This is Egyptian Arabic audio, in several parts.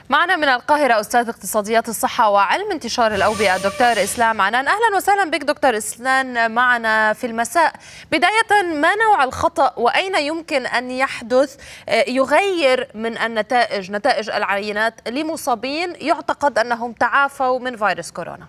معنا من القاهرة أستاذ اقتصاديات الصحة وعلم انتشار الأوبئة دكتور إسلام عنان أهلا وسهلا بك دكتور إسلام معنا في المساء بداية ما نوع الخطأ وأين يمكن أن يحدث يغير من النتائج نتائج العينات لمصابين يعتقد أنهم تعافوا من فيروس كورونا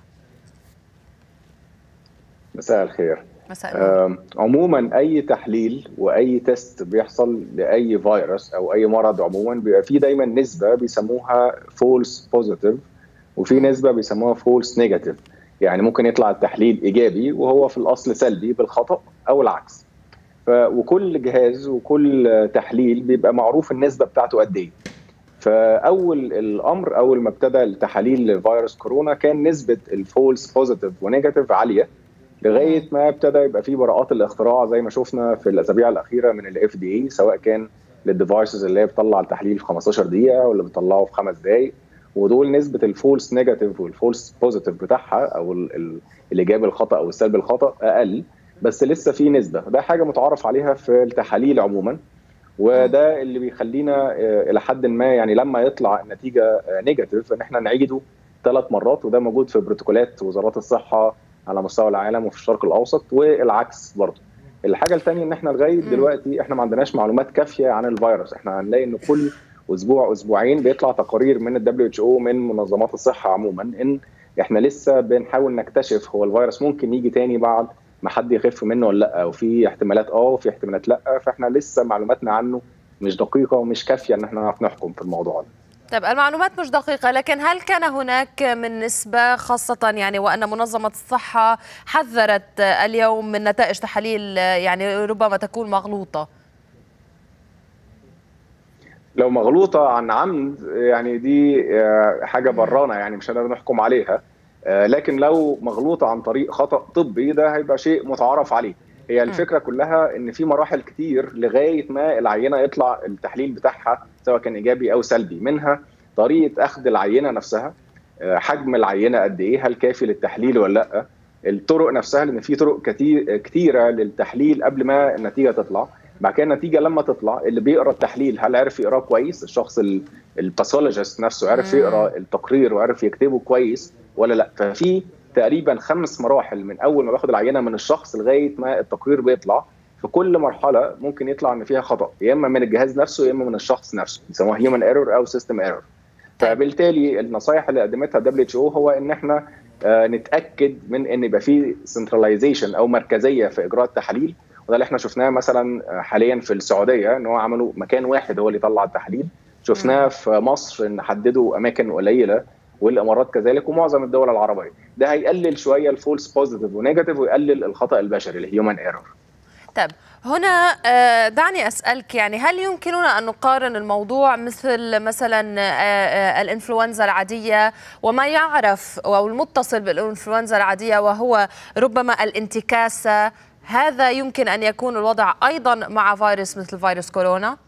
مساء الخير مساء آه عموما اي تحليل واي تيست بيحصل لاي فيروس او اي مرض عموما بيبقى فيه دايما نسبه بيسموها فولس بوزيتيف وفي نسبه بيسموها فولس نيجاتيف يعني ممكن يطلع التحليل ايجابي وهو في الاصل سلبي بالخطا او العكس ف وكل جهاز وكل تحليل بيبقى معروف النسبه بتاعته قد ايه فاول الامر اول ما ابتدى التحاليل لفيروس كورونا كان نسبه الفولس بوزيتيف ونيجاتيف عاليه لغايه ما ابتدى يبقى في براءات الاختراع زي ما شفنا في الاسابيع الاخيره من الاف دي اي سواء كان للديفايسز اللي هي بتطلع التحليل في 15 دقيقه ولا بتطلعه في خمس دقائق ودول نسبه الفولس نيجاتيف والفولس بوزيتيف بتاعها او الايجابي الخطا او السلبي الخطا اقل بس لسه في نسبه ده حاجه متعارف عليها في التحاليل عموما وده اللي بيخلينا الى حد ما يعني لما يطلع النتيجه نيجاتيف ان احنا نعيده ثلاث مرات وده موجود في بروتوكولات وزارات الصحه على مستوى العالم وفي الشرق الاوسط والعكس برضه الحاجه الثانيه ان احنا لغايه دلوقتي احنا ما عندناش معلومات كافيه عن الفيروس احنا هنلاقي ان كل اسبوع اسبوعين بيطلع تقارير من الدبليو اتش او من منظمات الصحه عموما ان احنا لسه بنحاول نكتشف هو الفيروس ممكن يجي تاني بعد ما حد يخف منه ولا لا وفي احتمالات اه وفي احتمالات لا فاحنا لسه معلوماتنا عنه مش دقيقه ومش كافيه ان احنا نعرف نحكم في الموضوع ده طيب المعلومات مش دقيقة لكن هل كان هناك من نسبة خاصة يعني وأن منظمة الصحة حذرت اليوم من نتائج تحاليل يعني ربما تكون مغلوطة لو مغلوطة عن عمد يعني دي حاجة برانا يعني مش هنقدر نحكم عليها لكن لو مغلوطة عن طريق خطأ طبي ده هيبقى شيء متعارف عليه هي الفكرة كلها ان في مراحل كتير لغاية ما العينة يطلع التحليل بتاعها سواء كان ايجابي او سلبي منها طريقه اخذ العينه نفسها حجم العينه قد ايه هل كافي للتحليل ولا لا الطرق نفسها لان في طرق كتير كتيره للتحليل قبل ما النتيجه تطلع بعد كده النتيجه لما تطلع اللي بيقرا التحليل هل عرف يقراه كويس الشخص الباثولوجيست نفسه عرف يقرا التقرير وعرف يكتبه كويس ولا لا ففي تقريبا خمس مراحل من اول ما باخد العينه من الشخص لغايه ما التقرير بيطلع في كل مرحله ممكن يطلع ان فيها خطا يا اما من الجهاز نفسه يا اما من الشخص نفسه بيسموها هيومن ايرور او سيستم ايرور فبالتالي النصائح اللي قدمتها دبليو اتش او هو ان احنا آه نتاكد من ان يبقى في سنتراليزيشن او مركزيه في اجراء التحاليل وده اللي احنا شفناه مثلا حاليا في السعوديه ان هو عملوا مكان واحد هو اللي يطلع التحاليل شفناه في مصر ان حددوا اماكن قليله والامارات كذلك ومعظم الدول العربيه ده هيقلل شويه الفولس بوزيتيف ونيجاتيف ويقلل الخطا البشري الهيومن ايرور طيب هنا دعني اسالك يعني هل يمكننا ان نقارن الموضوع مثل مثلا الانفلونزا العاديه وما يعرف او المتصل بالانفلونزا العاديه وهو ربما الانتكاسه هذا يمكن ان يكون الوضع ايضا مع فيروس مثل فيروس كورونا؟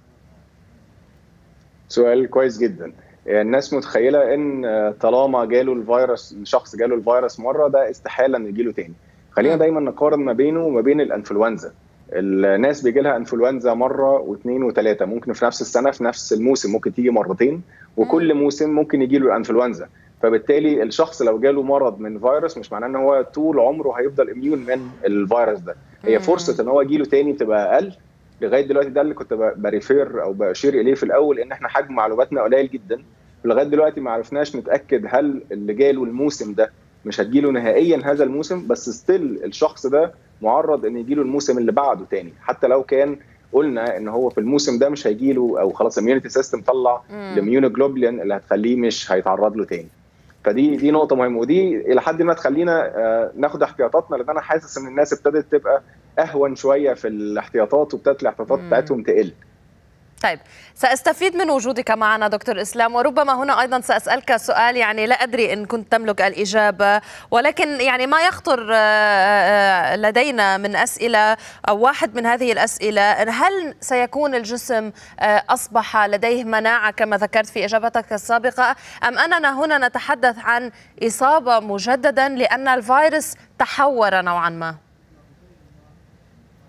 سؤال كويس جدا الناس متخيله ان طالما جاله الفيروس الشخص جاله الفيروس مره ده استحاله انه يجيله تاني خلينا دايما نقارن ما بينه وما بين الانفلونزا الناس بيجي لها انفلونزا مره واثنين وثلاثه ممكن في نفس السنه في نفس الموسم ممكن تيجي مرتين وكل موسم ممكن يجي له انفلونزا فبالتالي الشخص لو جاله مرض من فيروس مش معناه ان هو طول عمره هيفضل اميون من الفيروس ده هي فرصه ان هو يجي له تاني بتبقى اقل لغايه دلوقتي ده اللي كنت بريفير او بشير اليه في الاول ان احنا حجم معلوماتنا قليل جدا لغايه دلوقتي ما عرفناش نتاكد هل اللي جاله الموسم ده مش هتجيله نهائيا هذا الموسم بس ستيل الشخص ده معرض ان يجيله الموسم اللي بعده تاني حتى لو كان قلنا ان هو في الموسم ده مش هيجيله او خلاص الاميونيتي سيستم طلع الاميونوجلوبولين اللي هتخليه مش هيتعرض له تاني فدي دي نقطه مهمه ودي الى حد ما تخلينا ناخد احتياطاتنا لان انا حاسس ان الناس ابتدت تبقى اهون شويه في الاحتياطات وابتدت الاحتياطات بتاعتهم تقل طيب سأستفيد من وجودك معنا دكتور إسلام وربما هنا أيضا سأسألك سؤال يعني لا أدري إن كنت تملك الإجابة ولكن يعني ما يخطر لدينا من أسئلة أو واحد من هذه الأسئلة هل سيكون الجسم أصبح لديه مناعة كما ذكرت في إجابتك السابقة أم أننا هنا نتحدث عن إصابة مجددا لأن الفيروس تحور نوعا ما؟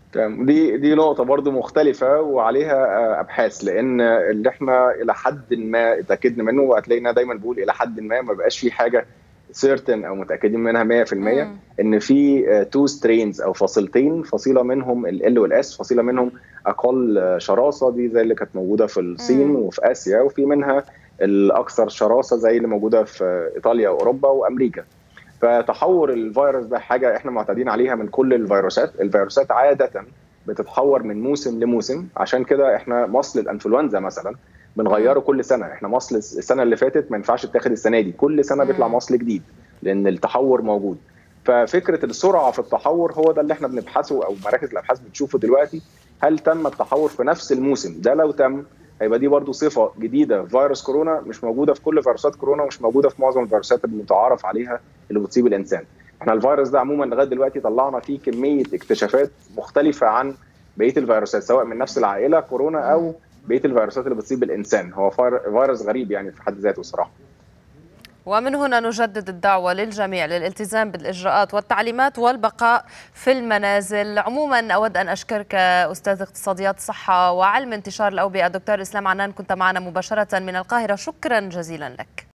دي دي نقطه برضو مختلفه وعليها ابحاث لان اللي احنا الى حد ما اتاكدنا منه وهتلاقينا دايما بقول الى حد ما ما بقاش في حاجه سيرتن او متاكدين منها 100% مم. ان في تو سترينز او فصيلتين فصيله منهم ال والاس فصيله منهم اقل شراسه دي زي اللي كانت موجوده في الصين مم. وفي اسيا وفي منها الاكثر شراسه زي اللي موجوده في ايطاليا واوروبا وامريكا فتحور الفيروس ده حاجه احنا معتادين عليها من كل الفيروسات الفيروسات عاده بتتحور من موسم لموسم عشان كده احنا مصل الانفلونزا مثلا بنغيره كل سنه احنا مصل السنه اللي فاتت ما ينفعش تاخد السنه دي كل سنه بيطلع مصل جديد لان التحور موجود ففكره السرعه في التحور هو ده اللي احنا بنبحثه او مراكز الابحاث بتشوفه دلوقتي هل تم التحور في نفس الموسم ده لو تم هيبقى دي برضو صفه جديده في فيروس كورونا مش موجوده في كل فيروسات كورونا ومش موجوده في معظم الفيروسات المتعارف عليها اللي بتصيب الانسان احنا الفيروس ده عموما لغايه دلوقتي طلعنا فيه كميه اكتشافات مختلفه عن بقيه الفيروسات سواء من نفس العائله كورونا او بقيه الفيروسات اللي بتصيب الانسان هو فيروس غريب يعني في حد ذاته الصراحه ومن هنا نجدد الدعوة للجميع للالتزام بالإجراءات والتعليمات والبقاء في المنازل عموما أود أن أشكرك أستاذ اقتصاديات صحة وعلم انتشار الأوبئة دكتور إسلام عنان كنت معنا مباشرة من القاهرة شكرا جزيلا لك